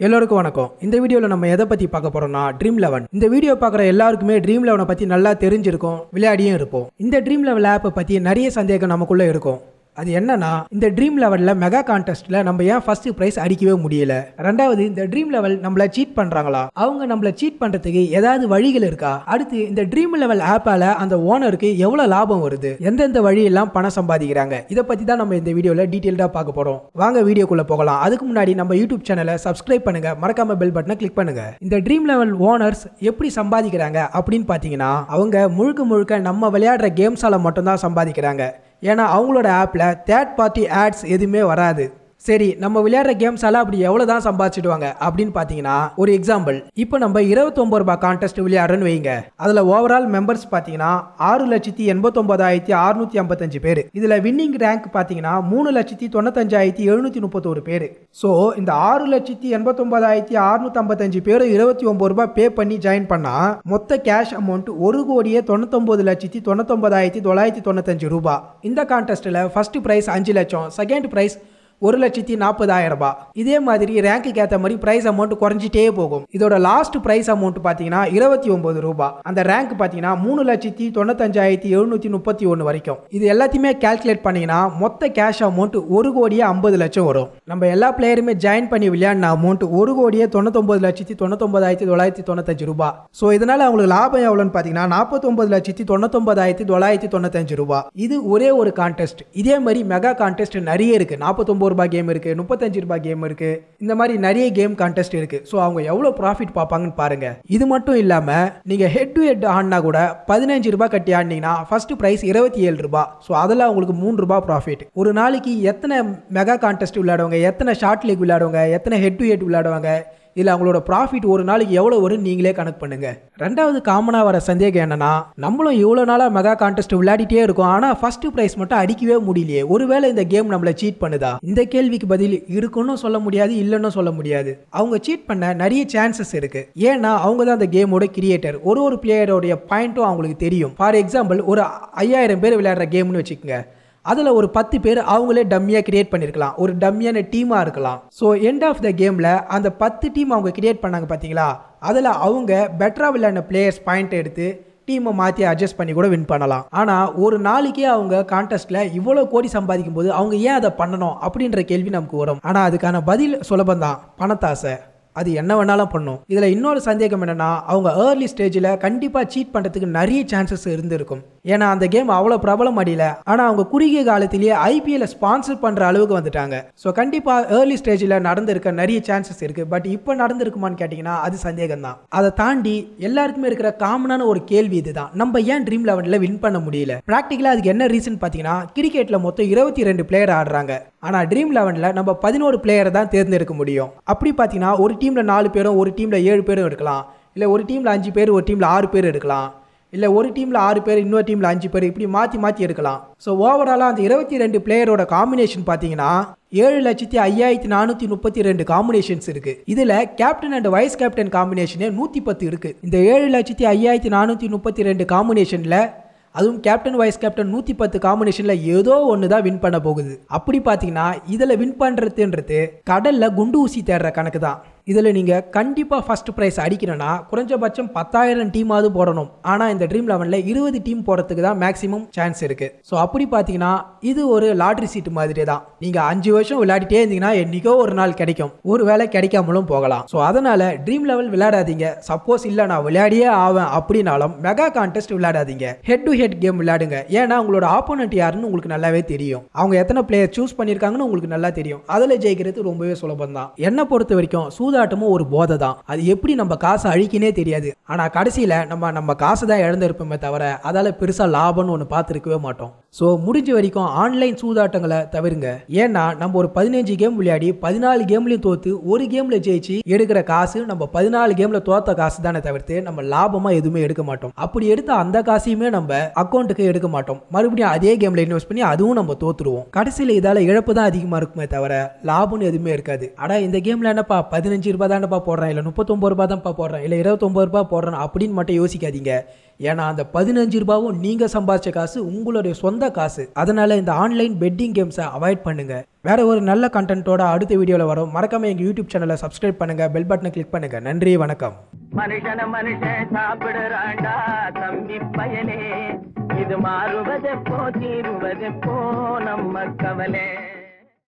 எல்லோருக்கும் வணக்கம் இந்த வீடியோவில் நம்ம எதை பற்றி பார்க்க போறோம்னா ட்ரீம் லெவன் இந்த வீடியோ பார்க்குற எல்லாருக்குமே ட்ரீம் லெவனை பற்றி நல்லா தெரிஞ்சிருக்கும் விளையாடியும் இருப்போம் இந்த ட்ரீம் லெவல் ஆப்பை பற்றி நிறைய சந்தேகம் நமக்குள்ளே இருக்கும் அது என்னன்னா இந்த ட்ரீம் லெவலில் மெகா கான்டெஸ்ட்டில் நம்ம ஏன் ஃபர்ஸ்ட் ப்ரைஸ் அடிக்கவே முடியல ரெண்டாவது இந்த ட்ரீம் லெவல் நம்மள சீட் பண்ணுறாங்களா அவங்க நம்மள சீட் பண்ணுறதுக்கு ஏதாவது வழிகள் இருக்கா அடுத்து இந்த ட்ரீம் லெவல் ஆப்பால் அந்த ஓனருக்கு எவ்வளோ லாபம் வருது எந்தெந்த வழியெல்லாம் பணம் சம்பாதிக்கிறாங்க இதை பற்றி தான் நம்ம இந்த வீடியோவில் டீட்டெயில்டாக பார்க்க போகிறோம் வாங்க வீடியோக்குள்ளே போகலாம் அதுக்கு முன்னாடி நம்ம யூடியூப் சேனலை சப்ஸ்கிரைப் பண்ணுங்க மறக்காம பெல் பட்டனை கிளிக் பண்ணுங்க இந்த ட்ரீம் லெவல் ஓனர்ஸ் எப்படி சம்பாதிக்கிறாங்க அப்படின்னு பார்த்தீங்கன்னா அவங்க முழுக்க முழுக்க நம்ம விளையாடுற கேம்ஸால மட்டும்தான் சம்பாதிக்கிறாங்க ஏன்னா அவங்களோட ஆப்பில் தேர்ட் பார்ட்டி ஆட்ஸ் எதுவுமே வராது சரி நம்ம விளையாடுற கேம்ஸ் எல்லாம் அப்படி எவ்வளோ தான் சம்பாதிச்சிடுவாங்க அப்படின்னு பார்த்தீங்கன்னா ஒரு எக்ஸாம்பிள் இப்போ நம்ம இருபத்தொம்பது ரூபாய் கான்டெஸ்ட் விளையாடுறோன்னு வைங்க அதில் ஓவரால் மெம்பர்ஸ் பார்த்தீங்கன்னா ஆறு லட்சத்தி எண்பத்தொம்பதாயிரத்தி அறுநூத்தி ஐம்பத்தஞ்சு பேர் இதில் வின்னிங் ரேங்க் பார்த்தீங்கன்னா மூணு லட்சத்தி தொண்ணூத்தஞ்சாயிரத்தி எழுநூத்தி முப்பத்தோரு பேர் ஸோ இந்த ஆறு லட்சத்தி எண்பத்தொம்பதாயிரத்தி அறுநூத்தி ஐம்பத்தஞ்சு பேர் இருபத்தி ஒம்பது ரூபாய் பே பண்ணி ஜாயின் பண்ணா மொத்த கேஷ் அமௌண்ட் ஒரு கோடியே தொண்ணூத்தொம்பது லட்சத்தி தொண்ணூத்தொம்பதாயிரத்தி தொள்ளாயிரத்தி தொண்ணூத்தஞ்சு ரூபாய் இந்த கான்டெஸ்ட்டில் ஃபர்ஸ்ட் ப்ரைஸ் அஞ்சு லட்சம் செகண்ட் ப்ரைஸ் ஒரு லட்சத்தி நாற்பதாயிரம் ரூபாய் இதே மாதிரி ரேங்க்குக்கு ஏற்ற மாதிரி பிரைஸ் அமௌண்ட் குறைஞ்சிட்டே போகும் இதோட லாஸ்ட் பிரைஸ் அமௌண்ட் பார்த்தீங்கன்னா இருபத்தி ஒன்பது ரூபாய் அந்த ரேங்க் பார்த்தீங்கன்னா மூணு லட்சத்தி தொண்ணூத்தஞ்சாயிரத்தி எழுநூத்தி முப்பத்தி ஒன்று வரைக்கும் இது எல்லாத்தையுமே கால்குலேட் பண்ணீங்கன்னா மொத்த கேஷ் அமௌண்ட் ஒரு கோடியே ஐம்பது லட்சம் வரும் நம்ம எல்லா பிளேயருமே ஜாயின் பண்ணி விளையாடின அமௌண்ட் ஒரு கோடியே தொண்ணூத்தொம்பது லட்சத்தி தொண்ணூத்தொம்பதாயிரத்தி தொள்ளாயிரத்தி தொண்ணூத்தஞ்சு ரூபாய் ஸோ இதனால அவங்களுக்கு லாபம் எவ்வளோன்னு பார்த்தீங்கன்னா நாற்பத்தொம்பது லட்சத்தி தொண்ணூத்தொம்பதாயிரத்தி தொள்ளாயிரத்தி தொண்ணூத்தஞ்சு ரூபாய் இது ஒரே ஒரு கான்டெஸ்ட் இதே மாதிரி மெகா கான்டெஸ்ட் நிறைய இருக்கு நாற்பத்தொம்பது ரூபாய் கேம் இருக்கு முப்பத்தஞ்சு ரூபாய் கேம் இருக்கு இந்த மாதிரி நிறைய கேம் கான்டெஸ்ட் இருக்கு ஸோ அவங்க எவ்வளோ ப்ராஃபிட் பார்ப்பாங்கன்னு பாருங்க இது மட்டும் இல்லாம நீங்க ஹெட் டு ஹெட் ஆடினா கூட பதினஞ்சு ரூபாய் கட்டி ஆடினீங்கன்னா ஃபர்ஸ்ட் பிரைஸ் இருபத்தி ஏழு ரூபாய் ஸோ அதில் உங்களுக்கு மூணு ரூபாய் ப்ராஃபிட் ஒரு நாளைக்கு எத்தனை மெகா கான்டெஸ்ட் விளையாடுவாங்க எத்தனை ஷார்ட் லீக் விளையாடுவாங்க எத்தனை ஹெட் டு ஹெட் விளையாடுவாங்க இதில் அவங்களோட ப்ராஃபிட் ஒரு நாளைக்கு எவ்வளோ வரும் நீங்களே கணக்கு பண்ணுங்க ரெண்டாவது காமனாக வர சந்தேகம் என்னன்னா நம்மளும் இவ்வளோ நாளாக மெகா கான்டெஸ்ட் விளையாடிட்டே இருக்கோம் ஆனால் ஃபர்ஸ்ட் ப்ரைஸ் மட்டும் அடிக்கவே முடியலையே ஒருவேளை இந்த கேம் நம்மளை சீட் பண்ணுதா இந்த கேள்விக்கு பதில் இருக்குன்னு சொல்ல முடியாது இல்லைன்னு சொல்ல முடியாது அவங்க சீட் பண்ண நிறைய சான்சஸ் இருக்கு ஏன்னா அவங்க தான் அந்த கேமோட கிரியேட்டர் ஒரு ஒரு பிளேயரோடைய பாயிண்ட்டும் அவங்களுக்கு தெரியும் ஃபார் எக்ஸாம்பிள் ஒரு ஐயாயிரம் பேர் விளையாடுற கேம்னு வச்சுக்கோங்க அதில் ஒரு பத்து பேர் அவங்களே டம்மியாக கிரியேட் பண்ணியிருக்கலாம் ஒரு டம்மியான டீமாக இருக்கலாம் ஸோ எண்ட் ஆஃப் த கேமில் அந்த பத்து டீம் அவங்க கிரியேட் பண்ணாங்க பார்த்தீங்களா அதில் அவங்க பெட்டராக விளையாடின பிளேயர்ஸ் பாயிண்ட் எடுத்து டீமை மாற்றி அட்ஜஸ்ட் பண்ணி கூட வின் பண்ணலாம் ஆனால் ஒரு நாளைக்கே அவங்க கான்டெஸ்ட்டில் இவ்வளோ கோடி சம்பாதிக்கும் போது அவங்க ஏன் அதை பண்ணணும் அப்படின்ற கேள்வி நமக்கு வரும் ஆனால் அதுக்கான பதில் சுலபம் தான் பணத்தாசை அது என்ன வேணாலும் பண்ணும் இதில் இன்னொரு சந்தேகம் என்னன்னா அவங்க ஏர்லி ஸ்டேஜில் கண்டிப்பாக சீட் பண்ணுறதுக்கு நிறைய சான்சஸ் இருந்திருக்கும் ஏன்னா அந்த கேம் அவ்வளோ பிரபலம் அடியில ஆனால் அவங்க குறுகிய காலத்திலேயே ஐபிஎல்ல ஸ்பான்சர் பண்ணுற அளவுக்கு வந்துட்டாங்க ஸோ கண்டிப்பாக ஏர்லி ஸ்டேஜில் நடந்திருக்க நிறைய சான்சஸ் இருக்குது பட் இப்போ நடந்திருக்குமான்னு கேட்டிங்கன்னா அது சந்தேகம் தான் அதை தாண்டி எல்லாருக்குமே இருக்கிற காமனான ஒரு கேள்வி இதுதான் நம்ம ஏன் ட்ரீம் லெவனில் வின் பண்ண முடியல ப்ராக்டிக்கலாக அதுக்கு என்ன ரீசன் பார்த்தீங்கன்னா கிரிக்கெட்டில் மொத்தம் இருபத்தி ரெண்டு பிளேயர் ஆடுறாங்க ஆனால் ட்ரீம் லெவனில் நம்ம பதினோரு பிளேயரை தான் தேர்ந்தெடுக்க முடியும் அப்படி பார்த்தீங்கன்னா ஒரு டீமில் நாலு பேரும் ஒரு டீமில் ஏழு பேரும் எடுக்கலாம் இல்லை ஒரு டீமில் அஞ்சு பேர் ஒரு டீமில் ஆறு பேர் எடுக்கலாம் இல்லை ஒரு டீமில் ஆறு பேர் இன்னொரு டீமில் அஞ்சு பேர் இப்படி மாற்றி மாற்றி எடுக்கலாம் ஸோ ஓவராலாக அந்த இருபத்தி ரெண்டு பிளேயரோட காம்பினேஷன் பார்த்தீங்கன்னா ஏழு லட்சத்தி ஐயாயிரத்தி நானூற்றி முப்பத்தி ரெண்டு காம்பினேஷன்ஸ் இருக்குது இதில் கேப்டன் அண்ட் வைஸ் கேப்டன் காம்பினேஷனே நூற்றி பத்து இருக்குது இந்த ஏழு லட்சத்தி ஐயாயிரத்தி நானூற்றி முப்பத்தி ரெண்டு காம்பினேஷனில் அதுவும் கேப்டன் வைஸ் கேப்டன் நூற்றி பத்து காம்பினேஷனில் ஏதோ ஒன்று தான் வின் பண்ண போகுது அப்படி பார்த்தீங்கன்னா இதில் வின் பண்ணுறதுன்றது கடலில் குண்டு ஊசி தேடுற கணக்கு தான் இதில் நீங்கள் கண்டிப்பாக ஃபர்ஸ்ட் ப்ரைஸ் அடிக்கணும்னா குறைஞ்சபட்சம் பத்தாயிரம் டீமாவது போடணும் ஆனால் இந்த ட்ரீம் லெவனில் இருபது டீம் போடுறதுக்கு தான் மேக்ஸிமம் சான்ஸ் இருக்குது ஸோ அப்படி பார்த்தீங்கன்னா இது ஒரு லாட்ரி சீட்டு மாதிரி தான் நீங்கள் அஞ்சு வருஷம் விளையாடிட்டே இருந்தீங்கன்னா என்றைக்கோ ஒரு நாள் கிடைக்கும் ஒரு வேளை கிடைக்காமலும் போகலாம் ஸோ அதனால் ட்ரீம் லெவல் விளையாடாதீங்க சப்போஸ் இல்லை நான் விளையாடியே ஆவேன் அப்படின்னாலும் மெகா கான்டெஸ்ட் விளையாடாதீங்க ஹெட் டு ஹெட் கேம் விளையாடுங்க ஏன்னா உங்களோட ஆப்போனண்ட் யாருன்னு உங்களுக்கு நல்லாவே தெரியும் அவங்க எத்தனை பிளேயர் சூஸ் பண்ணியிருக்காங்கன்னு உங்களுக்கு நல்லா தெரியும் அதில் ஜெயிக்கிறது ரொம்பவே சுலபம் தான் என்னை பொறுத்த வரைக்கும் சூதாட்டமும் ஒரு போதை தான் அது எப்படி நம்ம காசை அழிக்கினே தெரியாது ஆனால் கடைசியில் நம்ம நம்ம காசை தான் இழந்திருப்போமே தவிர அதால் பெருசாக லாபம்னு ஒன்று பார்த்துருக்கவே மாட்டோம் ஸோ முடிஞ்ச வரைக்கும் ஆன்லைன் சூதாட்டங்களை தவிருங்க ஏன்னா நம்ம ஒரு பதினஞ்சு கேம் விளையாடி பதினாலு கேம்லையும் தோத்து ஒரு கேம்ல ஜெயிச்சு எடுக்கிற காசு நம்ம பதினாலு கேம்ல தோத்த காசு தானே தவிர்த்து நம்ம லாபமா எதுவுமே எடுக்க மாட்டோம் அப்படி எடுத்த அந்த காசையுமே நம்ம அக்கௌண்ட்டுக்கு எடுக்க மாட்டோம் மறுபடியும் அதே கேம்ல இன்வெஸ்ட் பண்ணி அதுவும் நம்ம தோத்துருவோம் கடைசியில் இதால இழப்பு தான் அதிகமா இருக்குமே தவிர லாபம்னு எதுவுமே இருக்காது ஆனா இந்த கேம்ல என்னப்பா பதினஞ்சு பதினஞ்சு ரூபாய் தானப்பா போடுறேன் இல்லை முப்பத்தொம்பது ரூபாய் தான்ப்பா போடுறேன் இல்லை இருபத்தொம்பது ரூபாய் போடுறேன் அப்படின்னு மட்டும் யோசிக்காதீங்க ஏன்னா அந்த பதினஞ்சு ரூபாவும் நீங்கள் சம்பாதிச்ச காசு உங்களுடைய சொந்த காசு அதனால இந்த ஆன்லைன் பெட்டிங் கேம்ஸை அவாய்ட் பண்ணுங்க வேற ஒரு நல்ல கண்டென்ட்டோட அடுத்த வீடியோவில் வரும் மறக்காம எங்கள் யூடியூப் சேனலை சப்ஸ்கிரைப் பண்ணுங்க பெல் பட்டனை கிளிக் பண்ணுங்க நன்றி வணக்கம் மனுஷன மனுஷன் சாப்பிடுறாண்டா தம்பி பயலே இது மாறுவதெப்போ தீருவதெப்போ நம்ம கவலை